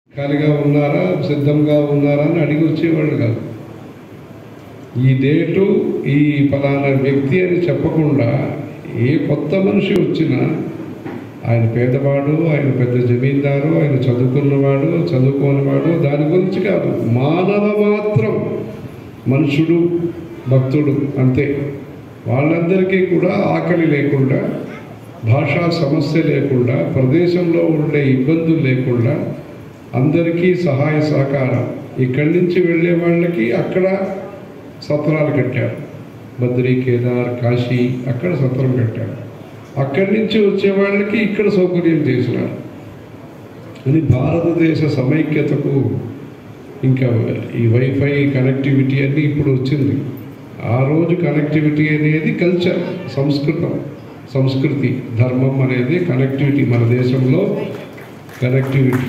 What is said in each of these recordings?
ఖాళీగా ఉన్నారా సిద్ధంగా ఉన్నారా అని అడిగి వచ్చేవాళ్ళు కాదు ఈ డేటు ఈ ఫలానా వ్యక్తి అని చెప్పకుండా ఏ కొత్త మనిషి వచ్చినా ఆయన పేదవాడు ఆయన పెద్ద జమీందారు ఆయన చదువుకున్నవాడు చదువుకోనివాడు దాని గురించి కాదు మానవ మాత్రం మనుషుడు భక్తుడు అంతే వాళ్ళందరికీ కూడా ఆకలి లేకుండా భాషా సమస్య లేకుండా ప్రదేశంలో ఉండే ఇబ్బందులు లేకుండా అందరికీ సహాయ సహకారం ఇక్కడి నుంచి వెళ్ళే వాళ్ళకి అక్కడ సత్రాలు కట్టారు బద్రీ కేదార్ కాశీ అక్కడ సత్రం పెట్టారు అక్కడి నుంచి వచ్చే వాళ్ళకి ఇక్కడ సౌకర్యం చేసినారు అని భారతదేశ సమైక్యతకు ఇంకా ఈ వైఫై కనెక్టివిటీ అన్నీ ఇప్పుడు వచ్చింది ఆ రోజు కనెక్టివిటీ అనేది కల్చర్ సంస్కృతం సంస్కృతి ధర్మం అనేది కనెక్టివిటీ మన దేశంలో కనెక్టివిటీ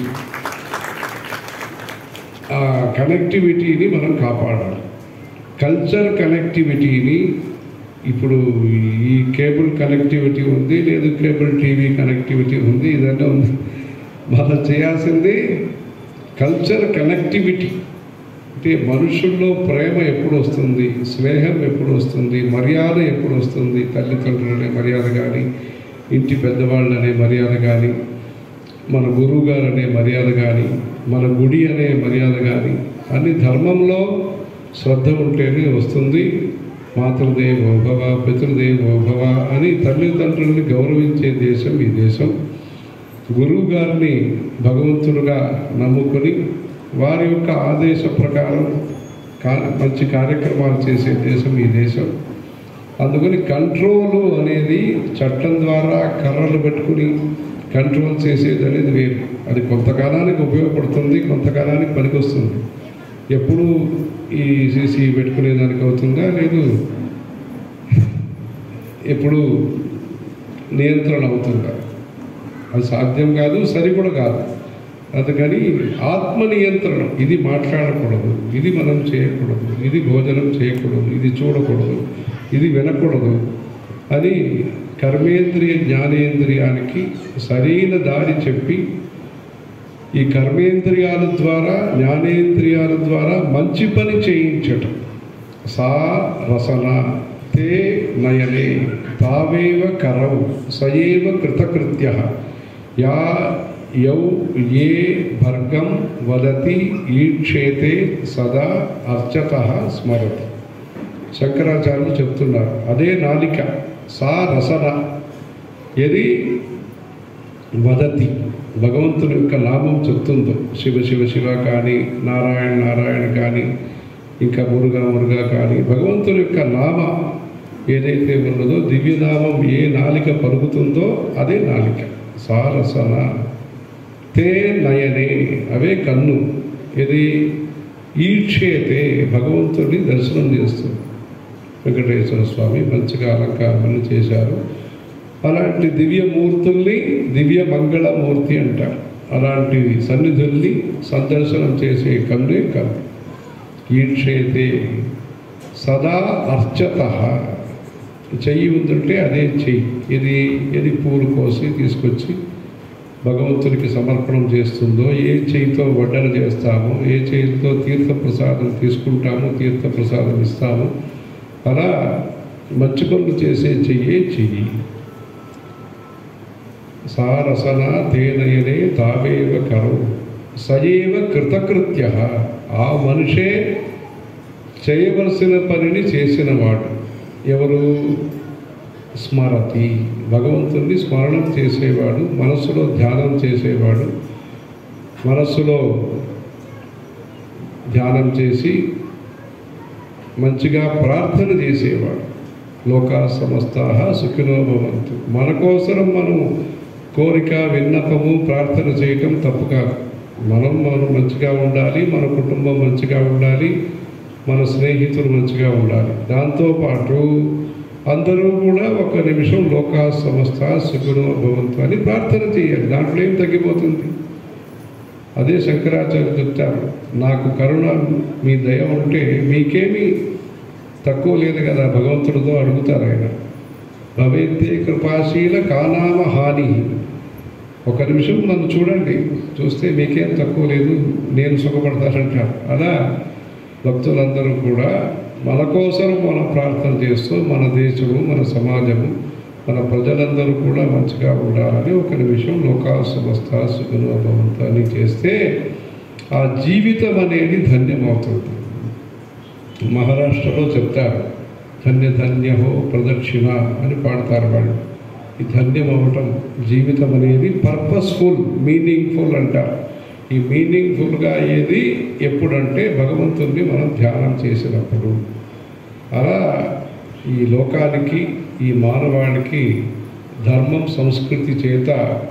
ఆ కనెక్టివిటీని మనం కాపాడాలి కల్చర్ కనెక్టివిటీని ఇప్పుడు ఈ కేబుల్ కనెక్టివిటీ ఉంది లేదు కేబుల్ టీవీ కనెక్టివిటీ ఉంది ఇదంతా ఉంది మనం చేయాల్సింది కల్చర్ కనెక్టివిటీ అంటే మనుషుల్లో ప్రేమ ఎప్పుడు వస్తుంది స్నేహం ఎప్పుడు వస్తుంది మర్యాద ఎప్పుడు వస్తుంది తల్లిదండ్రులనే మర్యాద కానీ ఇంటి పెద్దవాళ్ళనే మర్యాద కానీ మన గురువు గారు అనే మర్యాద కానీ మన గుడి అనే మర్యాద కానీ అన్ని ధర్మంలో శ్రద్ధ ఉంటేనే వస్తుంది మాతృదేవో భవ పితృదేవో భవ అని తల్లిదండ్రుల్ని గౌరవించే దేశం ఈ దేశం గురువు గారిని భగవంతుడుగా నమ్ముకొని వారి యొక్క ఆదేశ ప్రకారం కా మంచి కార్యక్రమాలు చేసే దేశం ఈ దేశం అందుకని కంట్రోలు అనేది చట్టం ద్వారా కర్రలు పెట్టుకుని కంట్రోల్ చేసేది అనేది వేరు అది కొంతకాలానికి ఉపయోగపడుతుంది కొంతకాలానికి పనికొస్తుంది ఎప్పుడు ఈ సీసీ పెట్టుకునేదానికి అవుతుందా లేదు ఎప్పుడు నియంత్రణ అవుతుందా అది సాధ్యం కాదు సరి కూడా కాదు అందుకని ఆత్మ నియంత్రణ ఇది మాట్లాడకూడదు ఇది మనం చేయకూడదు ఇది భోజనం చేయకూడదు ఇది చూడకూడదు ఇది వినకూడదు అని కర్మేంద్రియ జ్ఞానేంద్రియానికి సరైన దారి చెప్పి ఈ కర్మేంద్రియాల ద్వారా జ్ఞానేంద్రియాల ద్వారా మంచి పని చేయించటం సా రసన తే నయనే తావేవ కరవు సయేవ కృతకృత్య యా యౌ ఏ భర్గం వదతి ఈక్షేతే సదా అర్చత స్మరతి శంకరాచార్యులు చెప్తున్నారు అదే నాలిక సా రసన ఏది వదతి భగవంతుని యొక్క నామం చెప్తుందో శివ శివ శివ కానీ నారాయణ నారాయణ కానీ ఇంకా మురుగా మురుగా కానీ భగవంతుని యొక్క నామ ఏదైతే ఉన్నదో దివ్యనామం ఏ నాలిక పలుకుతుందో అదే నాలిక సారసన తే నయనే అవే కన్ను ఇది ఈక్షేతే భగవంతుడిని దర్శనం చేస్తుంది వెంకటేశ్వర స్వామి మంచిగా అలంకారాలు చేశారు అలాంటి దివ్యమూర్తుల్ని దివ్య మంగళమూర్తి అంటారు అలాంటి సన్నిధుల్ని సందర్శనం చేసే కన్నే కన్ను ఈక్షేతే సదా అర్చత చెయ్యి ఉందంటే అదే చెయ్యి ఇది ఇది పూలు కోసి తీసుకొచ్చి భగవంతునికి సమర్పణం చేస్తుందో ఏ చేయితో వడ్డన చేస్తామో ఏ చేతితో తీర్థ ప్రసాదం తీసుకుంటామో తీర్థ ప్రసాదం ఇస్తామో అలా మంచి పనులు చేసే చెయ్యే చెయ్యి సారసన తేనయనే తావేవ కరవు సజీవ కృతకృత్య ఆ మనిషే చేయవలసిన పనిని చేసినవాడు ఎవరు స్మరతి భగవంతుని స్మరణం చేసేవాడు మనస్సులో ధ్యానం చేసేవాడు మనస్సులో ధ్యానం చేసి మంచిగా ప్రార్థన చేసేవాడు లోకా సమస్త సుఖినో భవంతు మన కోసరం మనం కోరిక విన్నపము ప్రార్థన చేయటం తప్పు కాదు మనం మనం మంచిగా ఉండాలి మన కుటుంబం మంచిగా ఉండాలి మన స్నేహితులు మంచిగా ఉండాలి దాంతోపాటు అందరూ కూడా ఒక నిమిషం లోకా సమస్త సుఖినో భవంతు అని ప్రార్థన చేయాలి దాంట్లో ఏం తగ్గిపోతుంది అదే శంకరాచార్య చెప్తారు నాకు కరుణ మీ దయ ఉంటే మీకేమీ తక్కువ లేదు కదా భగవంతుడితో అడుగుతారు ఆయన భవేత్తే కృపాశీల కానామ హాని ఒక నిమిషం నన్ను చూడండి చూస్తే మీకేం తక్కువ లేదు నేను సుఖపడతానంటారు అలా భక్తులందరూ కూడా మన కోసం మనం ప్రార్థన చేస్తూ మన దేశము మన సమాజము మన ప్రజలందరూ కూడా మంచిగా ఉండాలని ఒక నిమిషం లోకా సమస్త సుఖను భవంతాన్ని చేస్తే ఆ జీవితం అనేది ధన్యమవుతుంది మహారాష్ట్రలో చెప్తారు ధన్య ధన్యహో ప్రదక్షిణ అని పాడతారు వాళ్ళు ఈ ధన్యం అవ్వటం జీవితం అనేది పర్పస్ఫుల్ మీనింగ్ఫుల్ అంటారు ఈ మీనింగ్ఫుల్గా అయ్యేది ఎప్పుడంటే భగవంతుణ్ణి మనం ధ్యానం చేసినప్పుడు అలా ఈ లోకానికి ఈ మానవాళికి ధర్మం సంస్కృతి చేత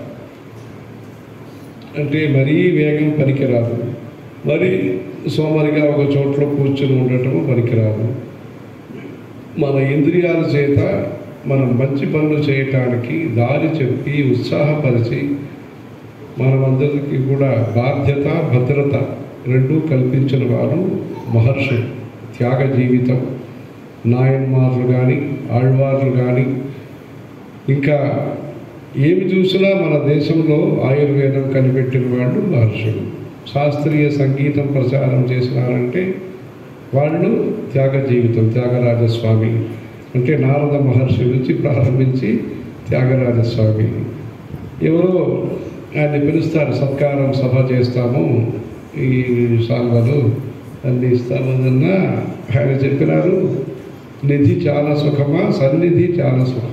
అంటే మరీ వేగం పనికిరాదు మరి సోమరిగా ఒక చోట్లో కూర్చొని ఉండటము పనికిరాదు మన ఇంద్రియాల చేత మనం మంచి పనులు చేయటానికి దారి చెప్పి ఉత్సాహపరిచి మనమందరికీ కూడా బాధ్యత భద్రత రెండూ కల్పించిన వారు మహర్షులు త్యాగ జీవితం నాయన్మార్లు కానీ ఆళ్వార్లు కానీ ఇంకా ఏమి చూసినా మన దేశంలో ఆయుర్వేదం కనిపెట్టిన వాళ్ళు మహర్షులు శాస్త్రీయ సంగీతం ప్రచారం చేసినారంటే వాళ్ళు త్యాగ జీవితం త్యాగరాజస్వామి అంటే నారద మహర్షి నుంచి ప్రారంభించి త్యాగరాజస్వామి ఎవరో ఆయన పిలుస్తారు సత్కారం సభ చేస్తాము ఈ సాల్వలు అన్ని ఇస్తామన్నా ఆయన చెప్పినారు నిధి చాలా సుఖమా సన్నిధి చాలా సుఖమా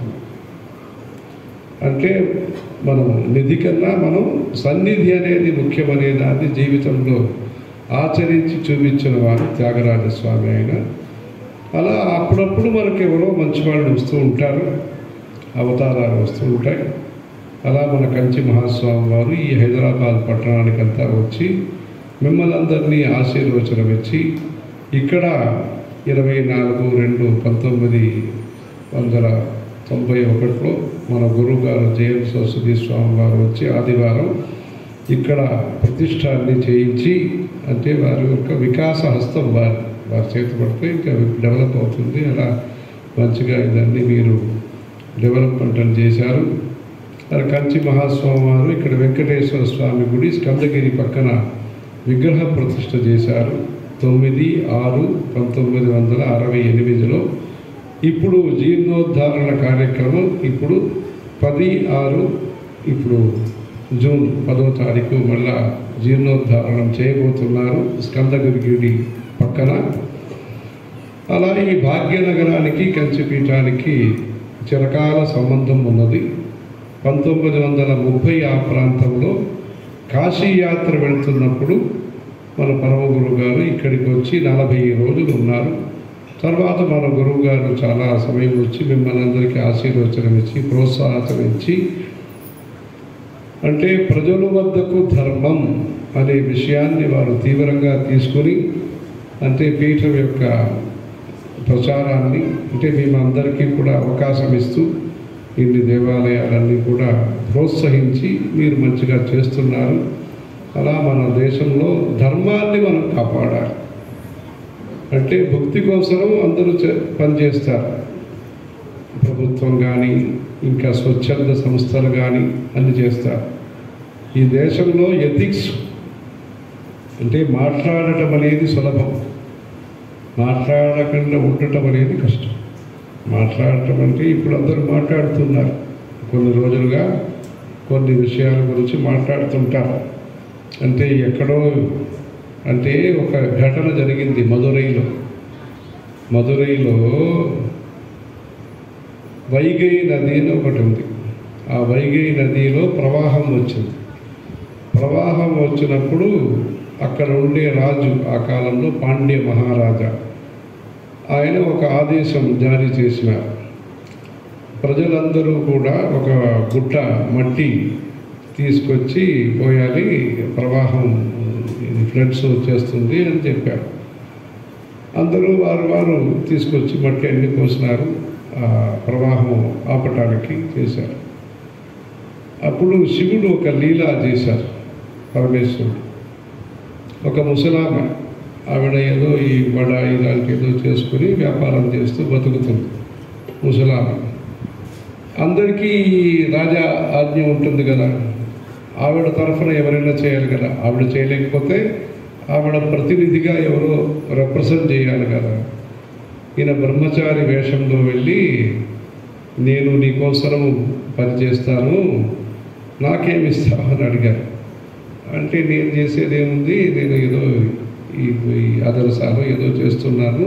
అంటే మనం నిధి కన్నా మనం సన్నిధి అనేది ముఖ్యమనే దాన్ని జీవితంలో ఆచరించి చూపించిన వారు త్యాగరాజ స్వామి ఆయన అలా అప్పుడప్పుడు మనకి ఎవరో మంచి వాళ్ళు వస్తూ ఉంటారు అవతారాలు వస్తూ ఉంటాయి అలా మన కంచి మహాస్వామి వారు ఈ హైదరాబాద్ పట్టణానికంతా వచ్చి మిమ్మల్ని అందరినీ ఆశీర్వచనం ఇచ్చి ఇక్కడ ఇరవై నాలుగు రెండు పంతొమ్మిది వందల తొంభై ఒకటిలో మన గురువుగారు జయం సరస్వతి స్వామి వారు వచ్చి ఆదివారం ఇక్కడ ప్రతిష్టాన్ని చేయించి అంటే వారి యొక్క వికాస హస్తం వారి వారి చేతి పడితే ఇంకా డెవలప్ అవుతుంది అలా మంచిగా ఇదన్నీ మీరు డెవలప్మెంట్ అని చేశారు మరి కంచి మహాస్వామి వారు ఇక్కడ వెంకటేశ్వర స్వామి గుడి స్కందగిరి పక్కన విగ్రహ ప్రతిష్ఠ చేశారు తొమ్మిది ఆరు పంతొమ్మిది వందల అరవై ఎనిమిదిలో ఇప్పుడు జీర్ణోద్ధారణ కార్యక్రమం ఇప్పుడు పది ఆరు ఇప్పుడు జూన్ పదో తారీఖు మళ్ళా జీర్ణోద్ధారణం చేయబోతున్నారు స్కందగిరి పక్కన అలా ఈ భాగ్యనగరానికి కంచిపీఠానికి చిరకాల సంబంధం ఉన్నది పంతొమ్మిది వందల ముప్పై ఆ ప్రాంతంలో కాశీ యాత్ర వెళ్తున్నప్పుడు మన పరమ గురువు గారు ఇక్కడికి వచ్చి నలభై రోజులు ఉన్నారు తర్వాత మన గురువు గారు చాలా సమయం వచ్చి మిమ్మల్ని అందరికీ ఆశీర్వచనం ఇచ్చి ప్రోత్సాహం ఇచ్చి అంటే ప్రజల వద్దకు ధర్మం అనే విషయాన్ని వారు తీవ్రంగా తీసుకొని అంటే పీఠం యొక్క ప్రచారాన్ని అంటే మేము అందరికీ కూడా అవకాశం ఇస్తూ ఇన్ని దేవాలయాలన్నీ కూడా ప్రోత్సహించి మీరు మంచిగా చేస్తున్నారు అలా మన దేశంలో ధర్మాన్ని మనం కాపాడాలి అంటే భక్తి కోసం అందరూ చే- పనిచేస్తారు ప్రభుత్వం కానీ ఇంకా స్వచ్ఛంద సంస్థలు కానీ అన్ని చేస్తారు ఈ దేశంలో ఎథిక్స్ అంటే మాట్లాడటం అనేది సులభం మాట్లాడకుండా ఉండటం అనేది కష్టం మాట్లాడటం అంటే ఇప్పుడు అందరూ మాట్లాడుతున్నారు కొన్ని రోజులుగా కొన్ని విషయాల గురించి మాట్లాడుతుంటారు అంటే ఎక్కడో అంటే ఒక ఘటన జరిగింది మదురైలో మదురైలో వైగై నది అని ఒకటి ఉంది ఆ వైగై నదిలో ప్రవాహం వచ్చింది ప్రవాహం వచ్చినప్పుడు అక్కడ ఉండే రాజు ఆ కాలంలో పాండ్య మహారాజా ఆయన ఒక ఆదేశం జారీ చేసినారు ప్రజలందరూ కూడా ఒక గుట్ట మట్టి తీసుకొచ్చి పోయాలి ప్రవాహం ఇది ఫ్లడ్స్ వచ్చేస్తుంది అని చెప్పారు అందరూ వారు వారు తీసుకొచ్చి మట్టి అన్ని పోసినారు ఆ ప్రవాహం ఆపటానికి చేశారు అప్పుడు శివుడు ఒక లీలా చేశారు పరమేశ్వరుడు ఒక ముసలామె ఆవిడ ఏదో ఈ వడ ఇలాంటి ఏదో చేసుకుని వ్యాపారం చేస్తూ బతుకుతుంది ముసలామె అందరికీ ఈ రాజా ఆజ్ఞ ఉంటుంది కదా ఆవిడ తరఫున ఎవరైనా చేయాలి కదా ఆవిడ చేయలేకపోతే ఆవిడ ప్రతినిధిగా ఎవరో రిప్రజెంట్ చేయాలి కదా ఈయన బ్రహ్మచారి వేషంలో వెళ్ళి నేను నీకోసరం పని చేస్తాను నాకేమి ఇస్తావు అని అడిగారు అంటే నేను చేసేది ఏముంది నేను ఏదో ఈ ఈ అదరసాలు ఏదో చేస్తున్నాను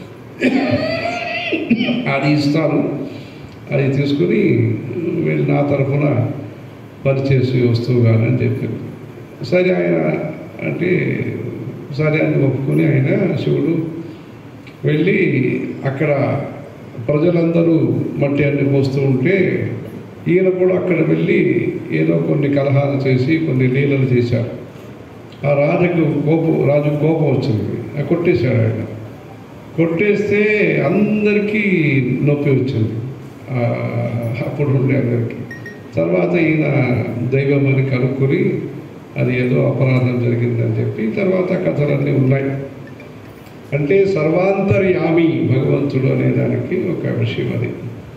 అది ఇస్తాను అది తీసుకుని వెళ్ళి నా తరఫున పనిచేసి వస్తువు కానీ అని చెప్పింది సరే ఆయన అంటే సరే అని ఒప్పుకొని ఆయన శివుడు వెళ్ళి అక్కడ ప్రజలందరూ మట్టి అన్ని పోస్తూ ఉంటే ఈయన కూడా అక్కడ వెళ్ళి ఏదో కొన్ని కలహాలు చేసి కొన్ని లీలలు చేశారు ఆ రాజుకు కోపం రాజు కోపం వచ్చింది ఆ కొట్టేశాడు ఆయన కొట్టేస్తే అందరికీ నొప్పి వచ్చింది ఆ, అప్పుడు ఉండే అందరికీ తర్వాత ఈయన దైవం అని కనుక్కొని అది ఏదో అపరాధం జరిగిందని చెప్పి తర్వాత కథలన్నీ ఉన్నాయి అంటే సర్వాంతర్యామి భగవంతుడు అనే దానికి ఒక విషయం అది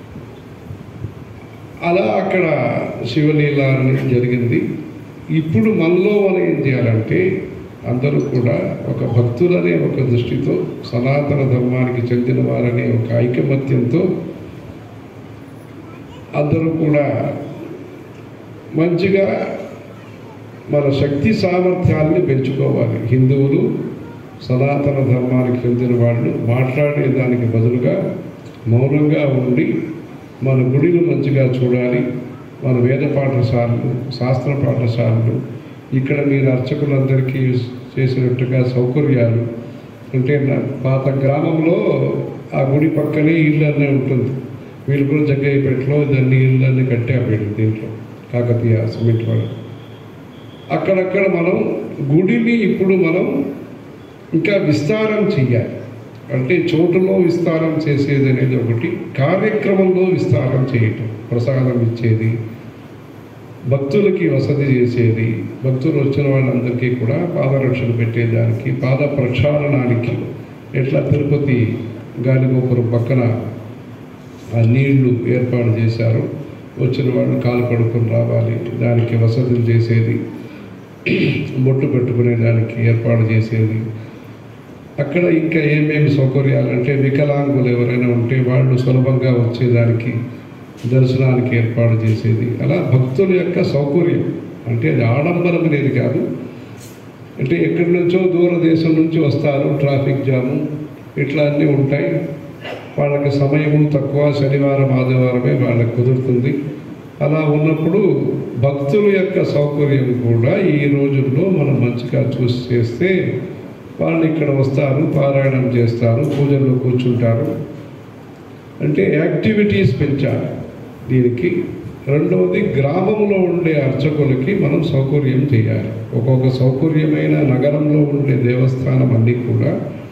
అలా అక్కడ శివలీల అనేది జరిగింది ఇప్పుడు మనలో మనం ఏం చేయాలంటే అందరూ కూడా ఒక భక్తులనే ఒక దృష్టితో సనాతన ధర్మానికి చెందిన వారనే ఒక ఐకమత్యంతో అందరూ కూడా మంచిగా మన శక్తి సామర్థ్యాల్ని పెంచుకోవాలి హిందువులు సనాతన ధర్మానికి చెందిన వాళ్ళు మాట్లాడే దానికి బదులుగా మౌనంగా ఉండి మన గుడిని మంచిగా చూడాలి మన వేద పాఠశాలలు శాస్త్ర పాఠశాలలు ఇక్కడ మీరు అర్చకులందరికీ చేసినట్టుగా సౌకర్యాలు అంటే నా పాత గ్రామంలో ఆ గుడి పక్కనే ఇల్లు అనే ఉంటుంది వీళ్ళు కూడా జగ్గయ్యపేటలో దాన్ని ఇల్లు అన్ని కట్టారు వీళ్ళు దీంట్లో కాకతీయ సిమెంట్ వాళ్ళు అక్కడక్కడ మనం గుడిని ఇప్పుడు మనం ఇంకా విస్తారం చెయ్యాలి అంటే చోటులో విస్తారం చేసేది అనేది ఒకటి కార్యక్రమంలో విస్తారం చేయటం ప్రసాదం ఇచ్చేది భక్తులకి వసతి చేసేది భక్తులు వచ్చిన వాళ్ళందరికీ కూడా పాదరక్షలు పెట్టేదానికి పాద ప్రక్షాళనానికి ఎట్లా తిరుపతి గాలిగోపురం పక్కన ఆ నీళ్లు ఏర్పాటు చేశారు వచ్చిన వాళ్ళు కాలు కడుక్కొని రావాలి దానికి వసతులు చేసేది బొట్టు పెట్టుకునే దానికి ఏర్పాటు చేసేది అక్కడ ఇంకా ఏమేమి సౌకర్యాలు అంటే వికలాంగులు ఎవరైనా ఉంటే వాళ్ళు సులభంగా వచ్చేదానికి దర్శనానికి ఏర్పాటు చేసేది అలా భక్తుల యొక్క సౌకర్యం అంటే అది ఆడంబరం అనేది కాదు అంటే ఎక్కడి నుంచో దూర దేశం నుంచి వస్తారు ట్రాఫిక్ జాము ఇట్లా అన్నీ ఉంటాయి వాళ్ళకి సమయము తక్కువ శనివారం ఆదివారమే వాళ్ళకి కుదురుతుంది అలా ఉన్నప్పుడు భక్తుల యొక్క సౌకర్యం కూడా ఈ రోజుల్లో మనం మంచిగా చూసి చేస్తే వాళ్ళు ఇక్కడ వస్తారు పారాయణం చేస్తారు పూజల్లో కూర్చుంటారు అంటే యాక్టివిటీస్ పెంచాలి దీనికి రెండవది గ్రామంలో ఉండే అర్చకులకి మనం సౌకర్యం చేయాలి ఒక్కొక్క సౌకర్యమైన నగరంలో ఉండే దేవస్థానం అన్నీ కూడా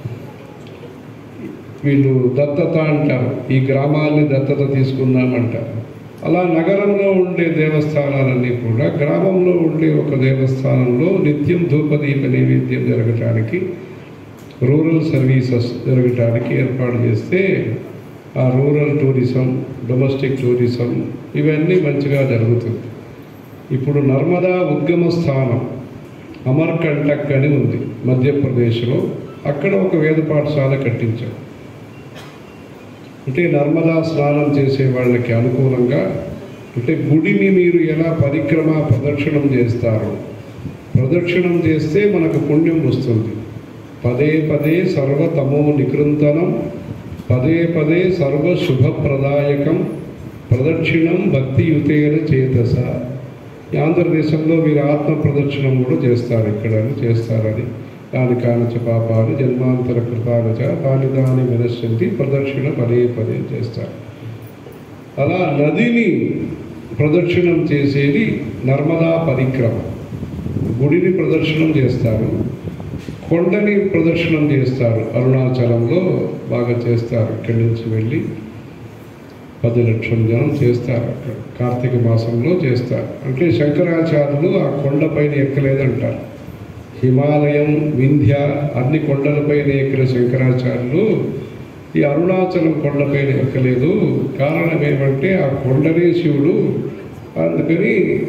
వీళ్ళు దత్తత అంటారు ఈ గ్రామాల్ని దత్తత తీసుకుందామంటారు అలా నగరంలో ఉండే దేవస్థానాలన్నీ కూడా గ్రామంలో ఉండే ఒక దేవస్థానంలో నిత్యం ధూపదీప నైవేద్యం జరగటానికి రూరల్ సర్వీసెస్ జరగటానికి ఏర్పాటు చేస్తే ఆ రూరల్ టూరిజం డొమెస్టిక్ టూరిజం ఇవన్నీ మంచిగా జరుగుతుంది ఇప్పుడు నర్మదా ఉద్గమ స్థానం అమర్కంటక్ అని ఉంది మధ్యప్రదేశ్లో అక్కడ ఒక వేద పాఠశాల కట్టించారు అంటే నర్మదా స్నానం చేసే వాళ్ళకి అనుకూలంగా అంటే గుడిని మీరు ఎలా పరిక్రమ ప్రదక్షిణం చేస్తారో ప్రదక్షిణం చేస్తే మనకు పుణ్యం వస్తుంది పదే పదే సర్వతమో నికృంతనం పదే పదే సర్వ శుభప్రదాయకం ప్రదక్షిణం భక్తియుతేన చేతస ఈ ఆంధ్రదేశంలో మీరు ఆత్మ ప్రదక్షిణం కూడా చేస్తారు ఇక్కడ చేస్తారని దాని కానచ పాపాలు జన్మాంతర కృతాలచ దాని దాని వినశ్యంతి ప్రదక్షిణ పదే పదే చేస్తారు అలా నదిని ప్రదక్షిణం చేసేది నర్మదా పరిక్రమ గుడిని ప్రదర్శనం చేస్తారు కొండని ప్రదర్శనం చేస్తారు అరుణాచలంలో బాగా చేస్తారు ఇక్కడి నుంచి వెళ్ళి పది లక్షల జనం చేస్తారు అక్కడ కార్తీక మాసంలో చేస్తారు అంటే శంకరాచార్యులు ఆ కొండపైన ఎక్కలేదంటారు హిమాలయం వింధ్య అన్ని కొండలపైన ఎక్కిన శంకరాచార్యులు ఈ అరుణాచలం కొండపైన ఎక్కలేదు కారణం ఏమంటే ఆ కొండనే శివుడు అందుకని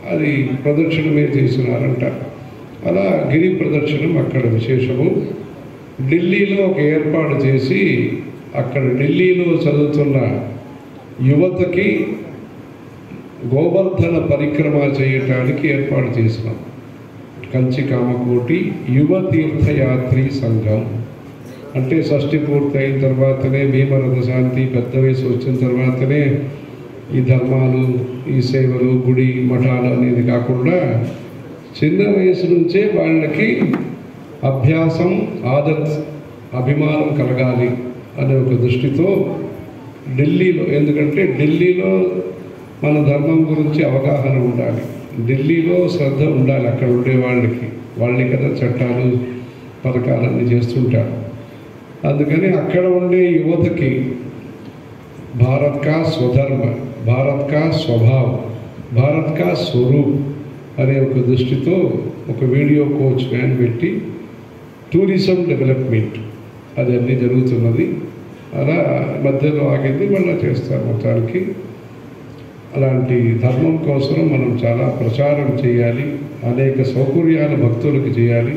అది ప్రదక్షిణమే చేసినారంట అలా గిరి ప్రదక్షిణం అక్కడ విశేషము ఢిల్లీలో ఒక ఏర్పాటు చేసి అక్కడ ఢిల్లీలో చదువుతున్న యువతకి గోవర్ధన పరిక్రమ చేయటానికి ఏర్పాటు చేసినాం కంచి కామకోటి యువ తీర్థయాత్రి సంఘం అంటే షష్ఠి పూర్తి అయిన తర్వాతనే భీమరథ శాంతి పెద్ద వయసు వచ్చిన తర్వాతనే ఈ ధర్మాలు ఈ సేవలు గుడి మఠాలు అనేది కాకుండా చిన్న వయసు నుంచే వాళ్ళకి అభ్యాసం ఆదత్ అభిమానం కలగాలి అనే ఒక దృష్టితో ఢిల్లీలో ఎందుకంటే ఢిల్లీలో మన ధర్మం గురించి అవగాహన ఉండాలి ఢిల్లీలో శ్రద్ధ ఉండాలి అక్కడ ఉండే వాళ్ళకి వాళ్ళే కదా చట్టాలు పథకాలన్నీ చేస్తుంటారు అందుకని అక్కడ ఉండే యువతకి భారత్ కా స్వధర్మ భారత్ కా స్వభావ్ భారత్ కా స్వరూప్ అనే ఒక దృష్టితో ఒక వీడియో కోచ్ వ్యాన్ పెట్టి టూరిజం డెవలప్మెంట్ అది అన్నీ జరుగుతున్నది అలా మధ్యలో ఆగింది మళ్ళీ చేస్తారు మొత్తానికి అలాంటి ధర్మం కోసం మనం చాలా ప్రచారం చేయాలి అనేక సౌకర్యాలు భక్తులకు చేయాలి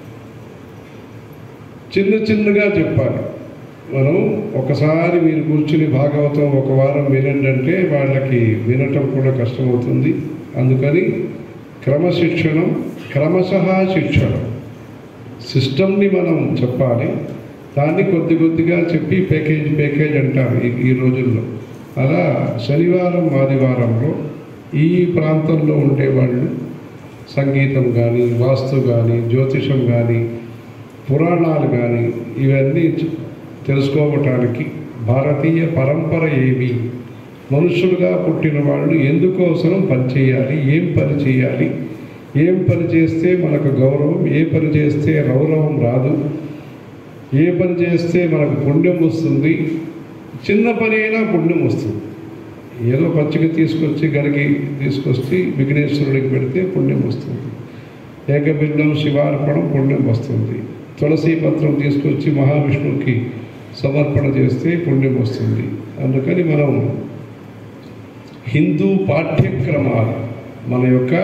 చిన్న చిన్నగా చెప్పాలి మనం ఒకసారి మీరు కూర్చుని భాగవతం ఒక వారం వినండి అంటే వాళ్ళకి వినటం కూడా కష్టమవుతుంది అందుకని క్రమశిక్షణం క్రమశః శిక్షణం సిస్టమ్ని మనం చెప్పాలి దాన్ని కొద్ది కొద్దిగా చెప్పి ప్యాకేజ్ ప్యాకేజ్ అంటారు ఈ ఈ రోజుల్లో అలా శనివారం ఆదివారంలో ఈ ప్రాంతంలో ఉండేవాళ్ళు సంగీతం కానీ వాస్తు కానీ జ్యోతిషం కానీ పురాణాలు కానీ ఇవన్నీ చ- తెలుసుకోవటానికి భారతీయ పరంపర ఏమి మనుషులుగా పుట్టిన వాళ్ళు ఎందుకోసం పని చేయాలి ఏం పని చేయాలి ఏం పని చేస్తే మనకు గౌరవం ఏ పని చేస్తే గౌరవం రాదు ఏ పని చేస్తే మనకు పుణ్యం వస్తుంది చిన్న పని అయినా పుణ్యం వస్తుంది ఏదో పచ్చిక తీసుకొచ్చి గడికి తీసుకొచ్చి విఘ్నేశ్వరుడికి పెడితే పుణ్యం వస్తుంది ఏకబిల్లం శివార్పణం పుణ్యం వస్తుంది తులసి పత్రం తీసుకొచ్చి మహావిష్ణువుకి సమర్పణ చేస్తే పుణ్యం వస్తుంది అందుకని మనం హిందూ పాఠ్యక్రమాలు మన యొక్క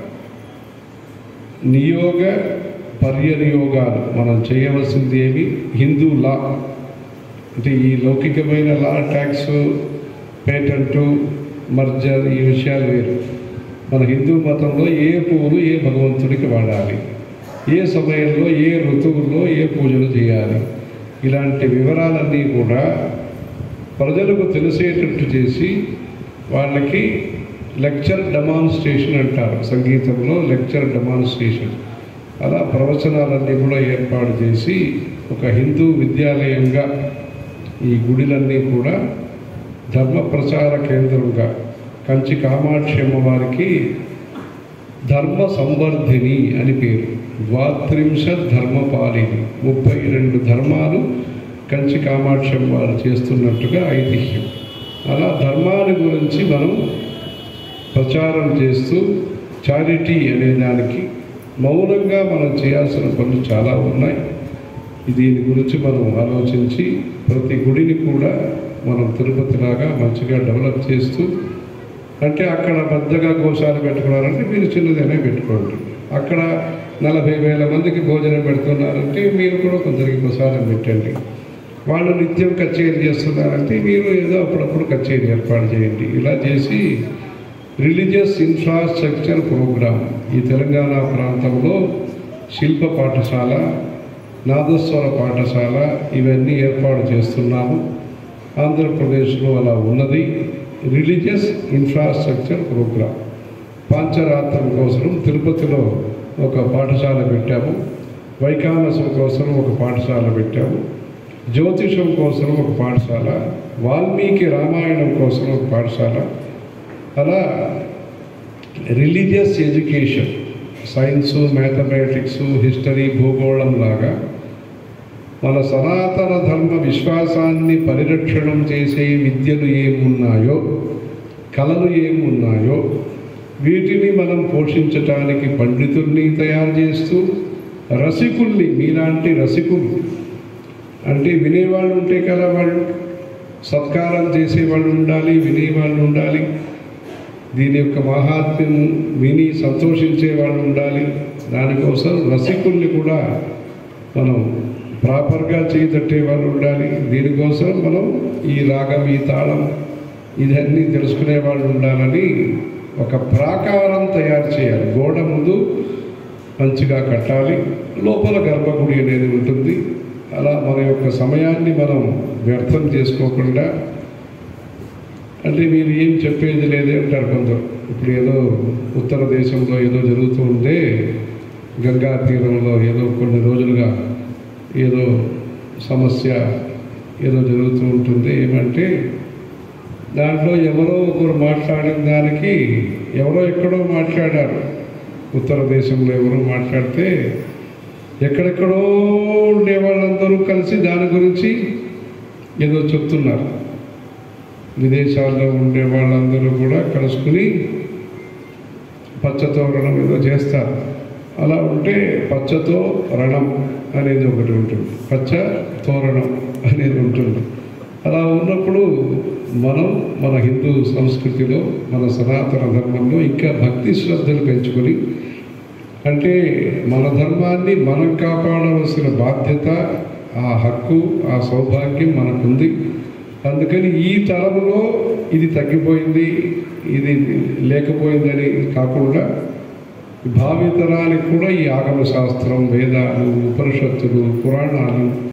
నియోగ పర్యనియోగాలు మనం చేయవలసింది ఏమి హిందూ లా అంటే ఈ లౌకికమైన లా ట్యాక్స్ పేటెంటు మర్జర్ ఈ విషయాలు వేరు మన హిందూ మతంలో ఏ పువ్వులు ఏ భగవంతుడికి వాడాలి ఏ సమయంలో ఏ ఋతువుల్లో ఏ పూజలు చేయాలి ఇలాంటి వివరాలన్నీ కూడా ప్రజలకు తెలిసేటట్టు చేసి వాళ్ళకి లెక్చర్ డెమాన్స్ట్రేషన్ అంటారు సంగీతంలో లెక్చర్ డెమాన్స్ట్రేషన్ అలా ప్రవచనాలన్నీ కూడా ఏర్పాటు చేసి ఒక హిందూ విద్యాలయంగా ఈ గుడిలన్నీ కూడా ధర్మ ప్రచార కేంద్రంగా కంచి కామాక్షి అమ్మవారికి ధర్మ సంవర్ధిని అని పేరు ద్వాత్రింశ ధర్మపాలిని ముప్పై రెండు ధర్మాలు కంచి కామాక్షి అమ్మవారు చేస్తున్నట్టుగా ఐతిహ్యం అలా ధర్మాల గురించి మనం ప్రచారం చేస్తూ చారిటీ అనే దానికి మౌనంగా మనం చేయాల్సిన పనులు చాలా ఉన్నాయి దీని గురించి మనం ఆలోచించి ప్రతి గుడిని కూడా మనం తిరుపతిలాగా మంచిగా డెవలప్ చేస్తూ అంటే అక్కడ పెద్దగా గోశాల పెట్టుకున్నారంటే మీరు చిన్నదైనా పెట్టుకోండి అక్కడ నలభై వేల మందికి భోజనం పెడుతున్నారంటే మీరు కూడా కొందరికి ప్రసాదం పెట్టండి వాళ్ళు నిత్యం కచేరీ చేస్తున్నారంటే మీరు ఏదో అప్పుడప్పుడు కచేరీ ఏర్పాటు చేయండి ఇలా చేసి రిలీజియస్ ఇన్ఫ్రాస్ట్రక్చర్ ప్రోగ్రామ్ ఈ తెలంగాణ ప్రాంతంలో శిల్ప పాఠశాల నాదస్వర పాఠశాల ఇవన్నీ ఏర్పాటు చేస్తున్నాము ఆంధ్రప్రదేశ్లో అలా ఉన్నది రిలీజియస్ ఇన్ఫ్రాస్ట్రక్చర్ ప్రోగ్రామ్ పాంచరాత్రం కోసం తిరుపతిలో ఒక పాఠశాల పెట్టాము వైకానసం కోసం ఒక పాఠశాల పెట్టాము జ్యోతిషం కోసం ఒక పాఠశాల వాల్మీకి రామాయణం కోసం ఒక పాఠశాల అలా religious education science mathematics history భూగోళం లాగా మన సనాతన ధర్మ విశ్వాసాన్ని పరిరక్షణం చేసే విద్యలు ఏమున్నాయో కళలు ఏమున్నాయో వీటిని మనం పోషించటానికి పండితుల్ని తయారు చేస్తూ రసికుల్ని మీలాంటి రసికులు అంటే వినేవాళ్ళు ఉంటే కదా వాళ్ళు సత్కారం చేసేవాళ్ళు ఉండాలి వినేవాళ్ళు ఉండాలి దీని యొక్క మహాత్మ్యం విని సంతోషించే వాళ్ళు ఉండాలి దానికోసం రసికుల్ని కూడా మనం ప్రాపర్గా చేయతట్టే వాళ్ళు ఉండాలి దీనికోసం మనం ఈ రాగం ఈ తాళం ఇదన్నీ తెలుసుకునే వాళ్ళు ఉండాలని ఒక ప్రాకారం తయారు చేయాలి గోడ ముందు మంచిగా కట్టాలి లోపల గర్భగుడి అనేది ఉంటుంది అలా మన యొక్క సమయాన్ని మనం వ్యర్థం చేసుకోకుండా అంటే మీరు ఏం చెప్పేది లేదే అంటారు కొందరు ఇప్పుడు ఏదో ఉత్తర దేశంలో ఏదో జరుగుతూ ఉంటే గంగా తీరంలో ఏదో కొన్ని రోజులుగా ఏదో సమస్య ఏదో జరుగుతూ ఉంటుంది ఏమంటే దాంట్లో ఎవరో ఒకరు మాట్లాడిన దానికి ఎవరో ఎక్కడో మాట్లాడారు ఉత్తర దేశంలో ఎవరో మాట్లాడితే ఎక్కడెక్కడో ఉండే వాళ్ళందరూ కలిసి దాని గురించి ఏదో చెప్తున్నారు విదేశాల్లో ఉండే వాళ్ళందరూ కూడా కలుసుకుని పచ్చతో రణం ఏదో చేస్తారు అలా ఉంటే పచ్చతో రణం అనేది ఒకటి ఉంటుంది పచ్చ తోరణం అనేది ఉంటుంది అలా ఉన్నప్పుడు మనం మన హిందూ సంస్కృతిలో మన సనాతన ధర్మంలో ఇంకా భక్తి శ్రద్ధలు పెంచుకొని అంటే మన ధర్మాన్ని మనం కాపాడవలసిన బాధ్యత ఆ హక్కు ఆ సౌభాగ్యం మనకుంది అందుకని ఈ తరంలో ఇది తగ్గిపోయింది ఇది లేకపోయిందని కాకుండా భావితరానికి కూడా ఈ ఆగమ శాస్త్రం వేదాలు ఉపనిషత్తులు పురాణాలు